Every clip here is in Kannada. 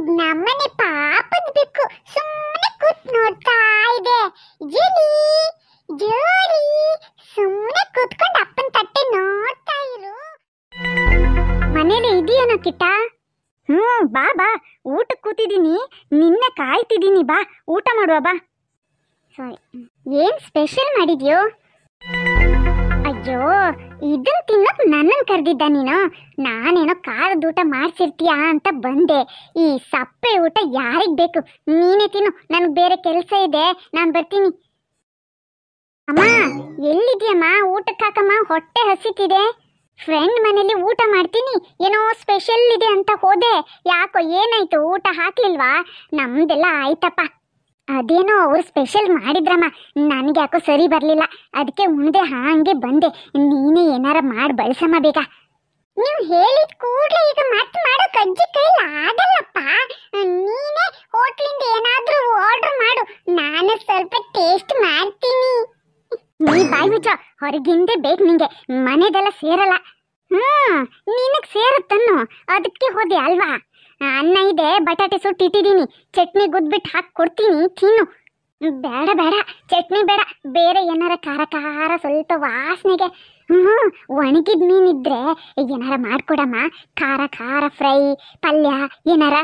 ಇದ್ ನಮ್ಮನೆ ಪಾಪದ್ ಬೆಕ್ಕು ಸುಮ್ಮನೆ ಕೂತ್ ನೋಡ್ತಾ ಇದೆ ಜುಲಿ ಜೋಲಿ ಸುಮ್ಮನೆ ಕೂತ್ಕೊಂಡು ಅಪ್ಪನ ತಟ್ಟೆ ನೋಡ್ತಾ ಇರು ಮನೇಲಿ ಇದೆಯೇನೋ ಕಿಟ್ಟ ಹ್ಮ್ ಬಾ ಬಾ ಊಟಕ್ಕೆ ಕೂತಿದ್ದೀನಿ ನಿನ್ನ ಕಾಯ್ತಿದ್ದೀನಿ ಬಾ ಊಟ ಮಾಡುವ ಬಾ ಸಾರಿ ಏನ್ ಸ್ಪೆಷಲ್ ಮಾಡಿದ್ಯೋ ಅಯ್ಯೋ ಇದನ್ ತಿನ್ನೋಕ್ ನನ್ನನ್ ಕರೆದಿದ್ದ ನೀನು ನಾನೇನೋ ಖಾರದ ಊಟ ಮಾಡ್ಸಿರ್ತೀಯಾ ಅಂತ ಬಂದೆ ಈ ಸಪ್ಪೆ ಊಟ ಯಾರಿಗ್ ಬೇಕು ನೀನೇ ತಿನ್ನು ನನ್ಗೆ ಬೇರೆ ಕೆಲಸ ಇದೆ ನಾನು ಬರ್ತೀನಿ ಅಮ್ಮ ಎಲ್ಲಿದ್ಯಮ್ಮ ಊಟಕ್ಕೆ ಹಾಕಮ್ಮ ಹೊಟ್ಟೆ ಹಸಿತಿದೆ ಫ್ರೆಂಡ್ ಮನೇಲಿ ಊಟ ಮಾಡ್ತೀನಿ ಏನೋ ಸ್ಪೆಷಲ್ ಇದೆ ಅಂತ ಹೋದೆ ಯಾಕೋ ಏನಾಯ್ತು ಊಟ ಹಾಕ್ಲಿಲ್ವಾ ನಮ್ದೆಲ್ಲ ಆಯ್ತಪ್ಪ ಅದೇನೋ ಅವ್ರು ಸ್ಪೆಷಲ್ ಮಾಡಿದ್ರಮ್ಮ ನನಗೆ ಯಾಕೋ ಸರಿ ಬರಲಿಲ್ಲ ಅದಕ್ಕೆ ಉಂಡೆ ಹಾಗೆ ಬಂದೆ ನೀನೇ ಏನಾರ ಮಾಡಿ ಬಳಸಮ್ಮ ಬೇಗ ನೀವು ಹೇಳಿದ ಕೂಡಲೇ ಈಗ ಮತ್ತೆ ಮಾಡೋ ಕಜ್ಜಿ ಕೈಲಿ ಆಗಲ್ಲಪ್ಪ ನೀನೇ ಹೋಟ್ಲಿಂದ ಏನಾದ್ರೂ ಆರ್ಡರ್ ಮಾಡು ನಾನು ಸ್ವಲ್ಪ ಟೇಸ್ಟ್ ಮಾಡ್ತೀನಿ ನೀ ಬಾಯ್ ಮುಚ್ಚ ಹೊರಗಿಂದೆ ಬೇಕು ನಿಂಗೆ ಮನೆದೆಲ್ಲ ಸೇರಲ್ಲ ಹ್ಮ್ ನಿನಗ್ ಸೇರುತ್ತನ್ನು ಅದಕ್ಕೆ ಹೋದೆ ಅಲ್ವಾ ಅನ್ನ ಇದೆ ಬಟಾಟೆ ಸುಟ್ಟಿಟ್ಟಿದ್ದೀನಿ ಚಟ್ನಿ ಗುದ್ಬಿಟ್ಟು ಹಾಕಿ ಕೊಡ್ತೀನಿ ತಿನ್ನು ಬೇಡ ಬೇಡ ಚಟ್ನಿ ಬೇಡ ಬೇರೆ ಏನಾರ ಖಾರ ಖಾರ ಸ್ವಲ್ಪ ವಾಸನೆಗೆ ಹ್ಞೂ ಒಣಗಿದ ಮೀನಿದ್ರೆ ಏನಾರ ಮಾಡ್ಕೊಡಮ್ಮ ಖಾರ ಖಾರ ಫ್ರೈ ಪಲ್ಯ ಏನಾರ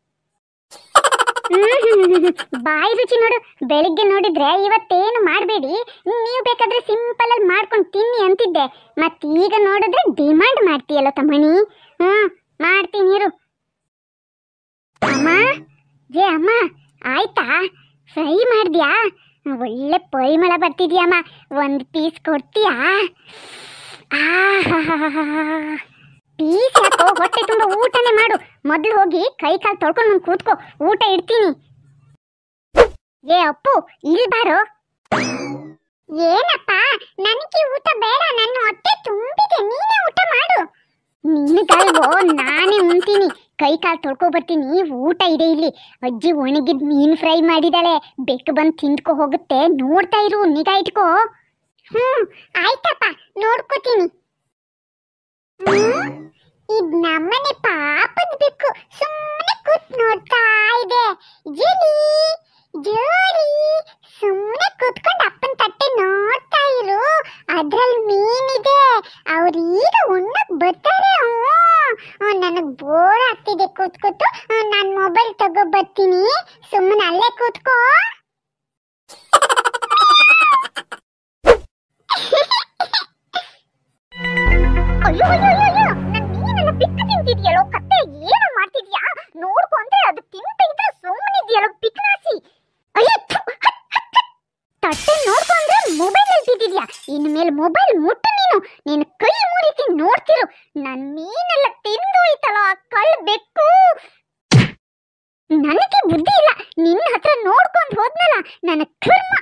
ಹ್ಮ್ ಬಾಯಿ ರುಚಿ ನೋಡು ಬೆಳಿಗ್ಗೆ ನೋಡಿದ್ರೆ ಇವತ್ತೇನು ಮಾಡಬೇಡಿ ನೀವು ಬೇಕಾದ್ರೆ ಸಿಂಪಲ್ ಆಗಿ ಮಾಡ್ಕೊಂಡು ತಿನ್ನಿ ಅಂತಿದ್ದೆ ಮತ್ ಈಗ ನೋಡಿದ್ರೆ ಡಿಮಾಂಡ್ ಮಾಡ್ತೀಯಲ್ಲ ತಮ್ಮಣಿ ಹ್ಮ್ ಮಾಡ್ತೀನಿ ಇರು ಅಮ್ಮ ಜೇ ಅಮ್ಮ ಆಯ್ತಾ ಫ್ರೈ ಮಾಡ್ದ್ಯಾ ಒಳ್ಳೆ ಪರಿಮಳ ಬರ್ತಿದ್ಯಮ್ಮ ಒಂದು ಪೀಸ್ ಕೊಡ್ತೀಯಾ ಪೀಸ್ ಯಾಕೋ ಹೊಟ್ಟೆ ತುಂಬ ಊಟನೇ ಮಾಡು ಮೊದಲು ಹೋಗಿ ಕೈ ಕಾಲು ತೊಳ್ಕೊಂಡು ನಾನು ಕೂತ್ಕೋ ಊಟ ಇಡ್ತೀನಿ ಏ ಅಪ್ಪು ಇಲ್ಲಿ ಬಾರೋ ಏನಪ್ಪ ನನಗೆ ಊಟ ಬೇಡ ನನ್ನ ಹೊಟ್ಟೆ ತುಂಬಿದೆ ನೀನೇ ಊಟ ಮಾಡು ನಿನಗಲ್ವೋ ನಾನೇ ಉಣ್ತೀನಿ ಕೈ ಕಾಲು ತೊಳ್ಕೊ ಬರ್ತೀನಿ ಊಟ ಇದೆ ಇಲ್ಲಿ ಅಜ್ಜಿ ಒಣಗಿದ್ ಮೀನ್ ಫ್ರೈ ಮಾಡಿದಾಳೆ ಬೆಕ್ಕು ಬಂದು ತಿಂದ್ಕೊ ಹೋಗುತ್ತೆ ನೋಡ್ತಾ ಇರು ನಿಗಾ ಇಟ್ಕೋ ಹ್ಮ್ ಆಯ್ತಪ್ಪ ನೋಡ್ಕೋತೀನಿ ಹ್ಮ್ ಇದ್ ನಮ್ಮನೆ ಪಾಪದ್ ಬೆಕ್ಕು ಸುಮ್ಮನೆ ಕೂತ್ ನೋಡ್ತಾ ಇದೆ ಜುಲಿ ಜೋಲಿ ಸುಮ್ಮನೆ ಕೂತ್ಕೊಂಡು ಅಪ್ಪನ ತಟ್ಟೆ ನೋಡ್ತಾ ಇರು ಅದ್ರಲ್ಲಿ ಮೀನಿದೆ ಅವ್ರು ಈಗ ಉಣ್ಣಕ್ ಬರ್ತಾರೆ ನನಗ್ ಬೋರ್ ಆಗ್ತಿದೆ ಕೂತ್ ಕೂತು ನಾನು ಮೊಬೈಲ್ ತಗೋ ಬರ್ತೀನಿ ಸುಮ್ಮನೆ ಅಲ್ಲೇ ಕೂತ್ಕೋ ಅಯ್ಯೋ ಅಯ್ಯೋ ಅಯ್ಯೋ ಅಯ್ಯೋ ನನ್ ಮೀನೆಲ್ಲ ಬಿಟ್ಟು ತಿಂತಿದ್ಯಲ್ಲೋ ಕತ್ತೆ ಏನು ಮಾಡ್ತಿದ್ಯಾ ನೋಡ್ಕೊ ಅಂದ್ರೆ ಅದು ತಿಂತ ಇದ್ರೆ ಸುಮ್ಮನಿದ್ಯಲ್ಲೋ ಪಿಕ್ನಾಸಿ ಅಯ್ಯೋ ಥು, ಹತ್, ಹತ್, ಹತ್. ತಟ್ಟೆ ನೋಡ್ಕೊ ಅಂದ್ರೆ ಮೊಬೈಲ್ ಇಟ್ಟಿದ್ಯಾ ಇನ್ ಮೇಲೆ ಮೊಬೈಲ್ ಮುಟ್ಟು ನೀನು ನೀನು ಕೈ ಮುರಿತಿ ನೋಡ್ತಿರು ನನ್ ಮೀನೆಲ್ಲ ತಿಂದು ಹೋಯ್ತಲ್ಲ ಆ ಕಳ್ ಬೆಕ್ಕು ನನಗೆ ಬುದ್ಧಿ ಇಲ್ಲ ನಿನ್ನ ಹತ್ರ ನೋಡ್ಕೊಂಡು ಹೋದ್ನಲ್ಲ ನನ್ನ ಕರ್ಮ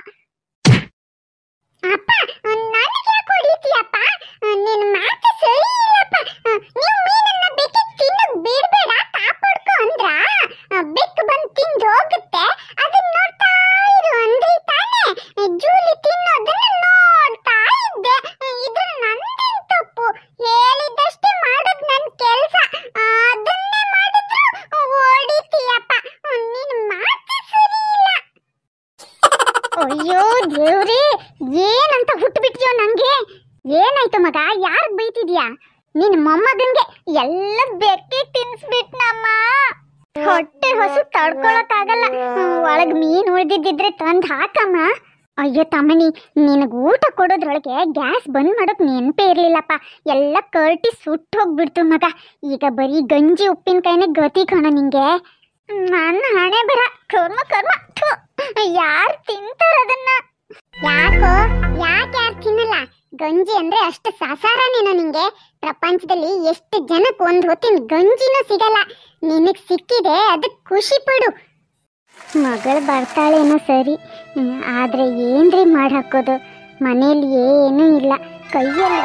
ಅಪ್ಪ ನನಗೆ ಯಾಕೆ ಹೊಡಿತೀಯಪ್ಪ ನಿನ್ನ ಮಾತು ಸರಿ ಇಲ್ಲಪ್ಪ ನೀವು ಮೀನನ್ನ ಬೆಕ್ಕೆ ತಿನ್ನಕ್ ಬಿಡ್ಬೇಡ ಕಾಪಾಡ್ಕೊ ಅಂದ್ರ ಬೆಕ್ಕು ಬಂದು ತಿಂದು ಹೋಗುತ್ತೆ ಅದನ್ನ ನೋಡ್ತಾ ಇರು ಅಂದ್ರಿ ತಾನೇ ಜೂಲಿ ತಿನ್ನೋದನ್ನ ನೋಡ್ತಾ ಇದ್ದೆ ಇದು ನಂದೇನ್ ತಪ್ಪು ಹೇಳಿದಷ್ಟೇ ಮಾಡೋದು ನನ್ನ ಕೆಲಸ ಅದನ್ನೇ ಮಾಡಿದ್ರು ಹೊಡಿತೀಯಪ್ಪ ನಿನ್ನ ಮಾತು ಸರಿ ಇಲ್ಲ ಅಯ್ಯೋ ದೇವ್ರೇ ಏನಂತ ಹುಟ್ಟುಬಿಟ್ಯೋ ನಂಗೆ ಏನಾಯ್ತು ಮಗ ಯಾರ್ ಬೈತಿದ್ಯಾ ನಿನ್ ಮೊಮ್ಮಗನ್ಗೆ ಎಲ್ಲ ಬೆಕ್ಕಿ ತಿನ್ಸ್ಬಿಟ್ನಮ್ಮ ಹೊಟ್ಟೆ ಹೊಸು ತಡ್ಕೊಳಕ್ಕಾಗಲ್ಲ ಒಳಗ್ ಮೀನ್ ಉಳ್ದಿದ್ದಿದ್ರೆ ತಂದ್ ಹಾಕಮ್ಮ ಅಯ್ಯೋ ತಮ್ಮನಿ ನಿನಗ್ ಊಟ ಕೊಡೋದ್ರೊಳಗೆ ಗ್ಯಾಸ್ ಬಂದ್ ಮಾಡೋಕ್ ನೆನಪೇ ಇರ್ಲಿಲ್ಲಪ್ಪ ಎಲ್ಲ ಕರ್ಟಿ ಸುಟ್ಟು ಹೋಗ್ಬಿಡ್ತು ಮಗ ಈಗ ಬರೀ ಗಂಜಿ ಉಪ್ಪಿನಕಾಯಿನೇ ಗತಿ ಕಣ ನಿಂಗೆ ನನ್ನ ಹಣೆ ಬರ ಕರ್ಮ ಕರ್ಮ ಥು, ಯಾರ್ ತಿಂತಾರ ಅದನ್ನ ಯಾಕೋ ಯಾಕೆ ಯಾರು ತಿನ್ನಲ್ಲ ಗಂಜಿ ಅಂದ್ರೆ ಅಷ್ಟು ಸಸಾರನೇನೋ ನಿಂಗೆ ಪ್ರಪಂಚದಲ್ಲಿ ಎಷ್ಟು ಜನಕ್ಕೆ ಒಂದು ಹೊತ್ತಿನ ಗಂಜಿನೂ ಸಿಗಲ್ಲ ನಿನಗ್ ಸಿಕ್ಕಿದೆ ಅದಕ್ಕೆ ಖುಷಿ ಪಡು ಮಗಳು ಬರ್ತಾಳೇನೋ ಸರಿ ಹ್ಮ್, ಆದ್ರೆ ಏನ್ರಿ ಮಾಡಿ ಹಾಕೋದು ಮನೇಲಿ ಏನೂ ಇಲ್ಲ ಕೈಯಲ್ಲಿ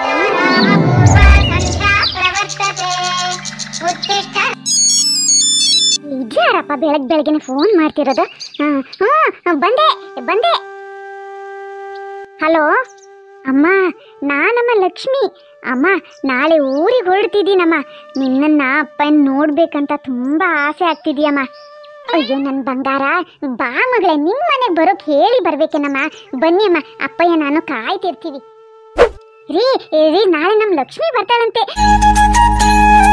ಇದ್ಯಾರಪ್ಪ ಬೆಳಗ್ ಬೆಳಗ್ಗೆನೆ ಫೋನ್ ಮಾಡ್ತಿರೋದು ಹ್ಮ್, ಹ್ಮ್, ಬಂದೆ ಬಂದೆ ಹಲೋ ಅಮ್ಮ ನಾನಮ್ಮ ಲಕ್ಷ್ಮಿ ಅಮ್ಮ ನಾಳೆ ಊರಿಗೆ ಹೊರಡ್ತಿದ್ದೀನಮ್ಮ ನಿನ್ನನ್ನ ಅಪ್ಪನ್ ನೋಡ್ಬೇಕಂತ ತುಂಬಾ ಆಸೆ ಆಗ್ತಿದ್ಯಮ್ಮ ಅಯ್ಯೋ ನನ್ನ ಬಂಗಾರ ಬಾ ಮಗಳೇ ನಿಮ್ಮ ಮನೆಗೆ ಬರೋಕ್ ಹೇಳಿ ಬರ್ಬೇಕೇನಮ್ಮ ಬನ್ನಿ ಅಮ್ಮ ಅಪ್ಪಯ್ಯ ನಾನು ಕಾಯ್ತಿರ್ತೀವಿ ರೀ ರೀ ನಾಳೆ ನಮ್ಮ ಲಕ್ಷ್ಮಿ ಬರ್ತಾಳಂತೆ